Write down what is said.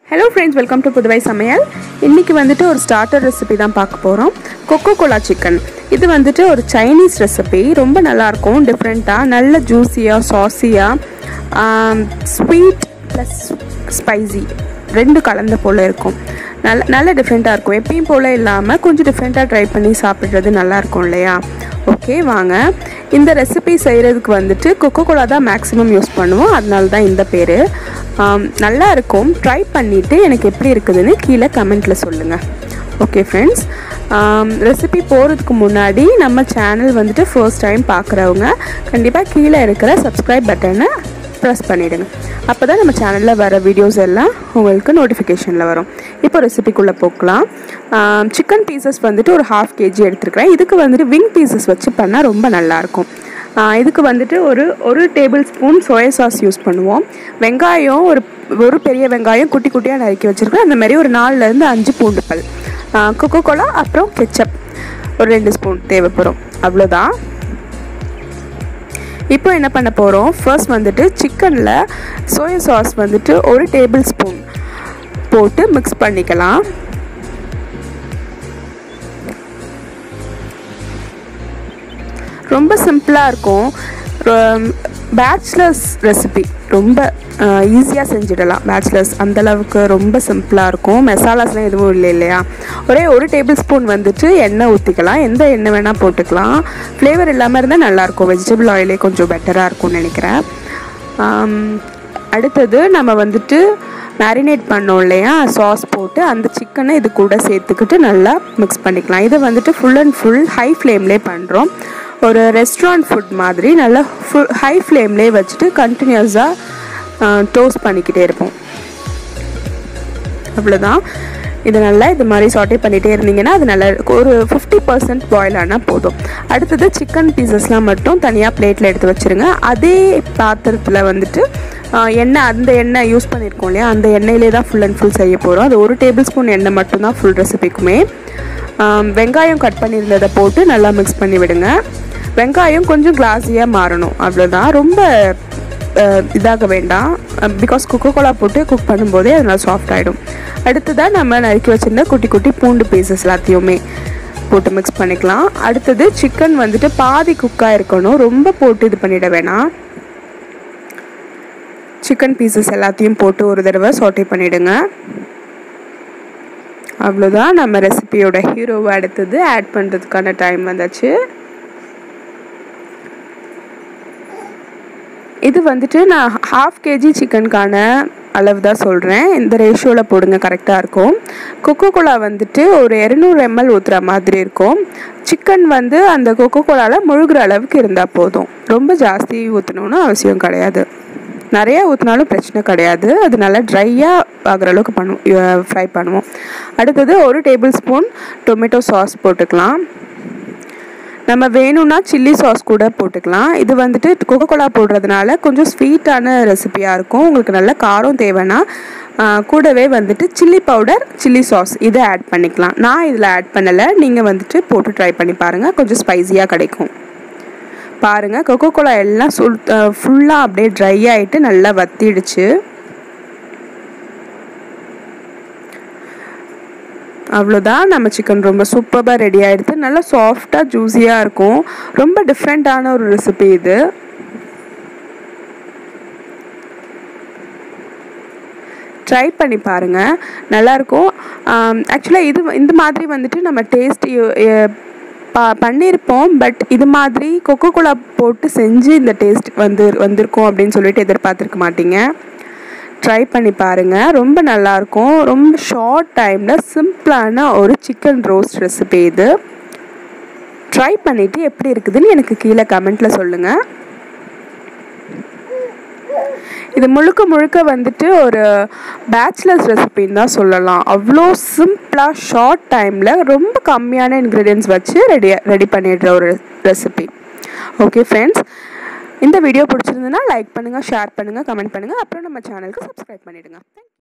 hello friends welcome to Puduvai Samayal இன்றைக்கி வந்துட்டு ஒரு ஸ்டார்டர் ரெசிபி தான் பார்க்க போகிறோம் கொக்கோ கோலா சிக்கன் இது வந்துட்டு ஒரு சைனீஸ் ரெசிபி ரொம்ப நல்லாயிருக்கும் டிஃப்ரெண்ட்டாக நல்ல ஜூஸியாக சாஸியாக ஸ்வீட் ப்ளஸ் ஸ்பைசி ரெண்டு கலந்த போல் இருக்கும் நல்ல நல்ல டிஃப்ரெண்ட்டாக இருக்கும் எப்பயும் போல் இல்லாமல் கொஞ்சம் டிஃப்ரெண்ட்டாக ட்ரை பண்ணி சாப்பிட்றது நல்லாயிருக்கும் இல்லையா ஓகே வாங்க இந்த ரெசிபி செய்கிறதுக்கு வந்துட்டு கொக்கோ கோலா தான் மேக்ஸிமம் யூஸ் பண்ணுவோம் அதனால தான் இந்த பேர் நல்லா இருக்கும் ட்ரை பண்ணிவிட்டு எனக்கு எப்படி இருக்குதுன்னு கீழே கமெண்ட்டில் சொல்லுங்கள் ஓகே ஃப்ரெண்ட்ஸ் ரெசிபி போகிறதுக்கு முன்னாடி நம்ம சேனல் வந்துட்டு ஃபர்ஸ்ட் டைம் பார்க்குறவங்க கண்டிப்பாக கீழே இருக்கிற சப்ஸ்கிரைப் பட்டனை ப்ரெஸ் பண்ணிவிடுங்க அப்போ தான் நம்ம சேனலில் வர வீடியோஸ் எல்லாம் உங்களுக்கு நோட்டிஃபிகேஷனில் வரும் இப்போ ரெசிபிக்குள்ளே போக்கலாம் சிக்கன் பீசஸ் வந்துட்டு ஒரு ஹாஃப் கேஜி எடுத்துருக்கிறேன் இதுக்கு வந்துட்டு விங் பீசஸ் வச்சு பண்ணால் ரொம்ப நல்லாயிருக்கும் இதுக்கு வந்துட்டு ஒரு ஒரு tablespoon soya sauce use பண்ணுவோம் வெங்காயம் ஒரு ஒரு பெரிய வெங்காயம் குட்டி குட்டியாக நறுக்கி வச்சுருக்கேன் அந்த மாதிரி ஒரு நாலுலேருந்து அஞ்சு பூண்டு பல் கொக்கோ கோலா அப்புறம் கெச்சப் ஒரு ரெண்டு ஸ்பூன் தேவைப்படும் அவ்வளோதான் இப்போ என்ன பண்ண போகிறோம் ஃபர்ஸ்ட் வந்துட்டு சிக்கனில் சோயா சாஸ் வந்துட்டு ஒரு டேபிள் ஸ்பூன் போட்டு மிக்ஸ் பண்ணிக்கலாம் ரொம்ப சிம்பிளாக இருக்கும் பேச்சுலர்ஸ் ரெசிபி ரொம்ப ஈஸியாக செஞ்சிடலாம் பேச்சுலர்ஸ் அந்தளவுக்கு ரொம்ப சிம்பிளாக இருக்கும் மசாலாஸ்லாம் எதுவும் இல்லை இல்லையா ஒரே ஒரு டேபிள் ஸ்பூன் வந்துட்டு எண்ணெய் ஊற்றிக்கலாம் எந்த எண்ணெய் வேணால் போட்டுக்கலாம் ஃப்ளேவர் இல்லாமல் இருந்தால் நல்லாயிருக்கும் வெஜிடபிள் ஆயிலே கொஞ்சம் பெட்டராக இருக்கும்னு நினைக்கிறேன் அடுத்தது நம்ம வந்துட்டு மேரினேட் பண்ணோம் இல்லையா சாஸ் போட்டு அந்த சிக்கனை இது கூட சேர்த்துக்கிட்டு நல்லா மிக்ஸ் பண்ணிக்கலாம் இதை வந்துட்டு ஃபுல் அண்ட் ஃபுல் ஹை ஃப்ளேம்லேயே பண்ணுறோம் ஒரு ரெஸ்டாரண்ட் ஃபுட் மாதிரி நல்லா ஃபுல் ஹை ஃப்ளேம்லேயே வச்சுட்டு கண்டினியூஸாக டோஸ்ட் பண்ணிக்கிட்டே இருப்போம் அவ்வளோதான் இது நல்லா இது மாதிரி சாட்டே பண்ணிகிட்டே இருந்தீங்கன்னா அது நல்லா ஒரு ஃபிஃப்டி பர்சன்ட் பாயில் ஆனால் போதும் அடுத்தது சிக்கன் பீசஸ்லாம் மட்டும் தனியாக பிளேட்டில் எடுத்து வச்சுருங்க அதே பாத்திரத்தில் வந்துட்டு எண்ணெய் அந்த எண்ணெய் யூஸ் பண்ணியிருக்கோம் இல்லையா அந்த எண்ணெயிலே தான் ஃபுல் அண்ட் ஃபுல் செய்ய போகிறோம் அது ஒரு டேபிள் ஸ்பூன் எண்ணெய் மட்டும்தான் ஃபுல் ரெசிபிக்குமே வெங்காயம் கட் பண்ணியிருந்ததை போட்டு நல்லா மிக்ஸ் பண்ணி விடுங்க வெங்காயம் கொஞ்சம் கிளாஸியாக மாறணும் அவ்வளோதான் ரொம்ப இதாக வேண்டாம் பிகாஸ் கொக்கோ கோலா போட்டு குக் பண்ணும்போதே அது நல்லா சாஃப்ட் ஆகிடும் அடுத்ததாக நம்ம நறுக்கி வச்சுருந்த குட்டி குட்டி பூண்டு பீசஸ் எல்லாத்தையுமே போட்டு மிக்ஸ் பண்ணிக்கலாம் அடுத்தது சிக்கன் வந்துட்டு பாதி குக்காக இருக்கணும் ரொம்ப போட்டு இது பண்ணிட வேணாம் சிக்கன் பீசஸ் எல்லாத்தையும் போட்டு ஒரு தடவை சாட்டே பண்ணிவிடுங்க அவ்வளோதான் நம்ம ரெசிபியோட ஹீரோவை அடுத்தது ஆட் பண்ணுறதுக்கான டைம் வந்தாச்சு இது வந்துட்டு நான் ஹாஃப் கேஜி சிக்கனுக்கான அளவு தான் சொல்கிறேன் இந்த ரேஷியோவில் போடுங்க கரெக்டாக இருக்கும் கொக்கோ கோலா வந்துட்டு ஒரு இரநூறு எம்எல் ஊற்றுற மாதிரி இருக்கும் சிக்கன் வந்து அந்த கொக்கோ கோலாவில் முழுகிற அளவுக்கு இருந்தால் போதும் ரொம்ப ஜாஸ்தி ஊற்றணுன்னு அவசியம் கிடையாது நிறையா ஊற்றினாலும் பிரச்சனை கிடையாது அது நல்லா ட்ரையாக ஆகிற அளவுக்கு பண்ணுவோம் ஃப்ரை பண்ணுவோம் அடுத்தது ஒரு டேபிள் ஸ்பூன் டொமேட்டோ சாஸ் போட்டுக்கலாம் நம்ம வேணும்னா சில்லி சாஸ் கூட போட்டுக்கலாம் இது வந்துட்டு கொக்கோ கோலா போடுறதுனால கொஞ்சம் ஸ்வீட்டான ரெசிபியாக இருக்கும் உங்களுக்கு நல்ல காரம் தேவைன்னா கூடவே வந்துட்டு சில்லி பவுடர் சில்லி சாஸ் இதை ஆட் பண்ணிக்கலாம் நான் இதில் ஆட் பண்ணலை நீங்கள் வந்துட்டு போட்டு ட்ரை பண்ணி பாருங்கள் கொஞ்சம் ஸ்பைஸியாக கிடைக்கும் பாருங்கள் கொக்கோ கோலா எல்லாம் சுல் ஃபுல்லாக அப்படியே ட்ரை ஆகிட்டு நல்லா வத்திடுச்சு அவ்வளோதான் நம்ம சிக்கன் ரொம்ப சூப்பராக ரெடி ஆகிடுது நல்லா சாஃப்டாக ஜூஸியாக இருக்கும் ரொம்ப டிஃப்ரெண்ட்டான ஒரு ரெசிபி இது ட்ரை பண்ணி பாருங்கள் நல்லாயிருக்கும் ஆக்சுவலாக இது இந்த மாதிரி வந்துட்டு நம்ம டேஸ்ட் பா பண்ணியிருப்போம் பட் இது மாதிரி கொக்கோ கோலா போட்டு செஞ்சு இந்த டேஸ்ட் வந்து வந்திருக்கோம் அப்படின்னு சொல்லிட்டு எதிர்பார்த்துருக்க மாட்டீங்க ட்ரை பண்ணி பாருங்கள் ரொம்ப நல்லாயிருக்கும் ரொம்ப ஷார்ட் டைமில் சிம்பிளான ஒரு சிக்கன் ரோஸ்ட் ரெசிபி இது ட்ரை பண்ணிவிட்டு எப்படி இருக்குதுன்னு எனக்கு கீழே கமெண்ட்டில் சொல்லுங்கள் இது முழுக்க முழுக்க வந்துட்டு ஒரு பேச்சுலர்ஸ் ரெசிபின்னு தான் சொல்லலாம் அவ்வளோ சிம்பிளாக ஷார்ட் டைமில் ரொம்ப கம்மியான இன்க்ரீடியன்ஸ் வச்சு ரெடி ரெடி பண்ணிடுற ஒரு ரெசிபி ஓகே ஃப்ரெண்ட்ஸ் இந்த வீடியோ பிடிச்சிருந்ததுன்னா லைக் பண்ணுங்கள் ஷேர் பண்ணுங்கள் கமெண்ட் பண்ணுங்கள் அப்புறம் நம்ம சேனலுக்கு சப்ஸ்கிரைப் பண்ணிவிடுங்க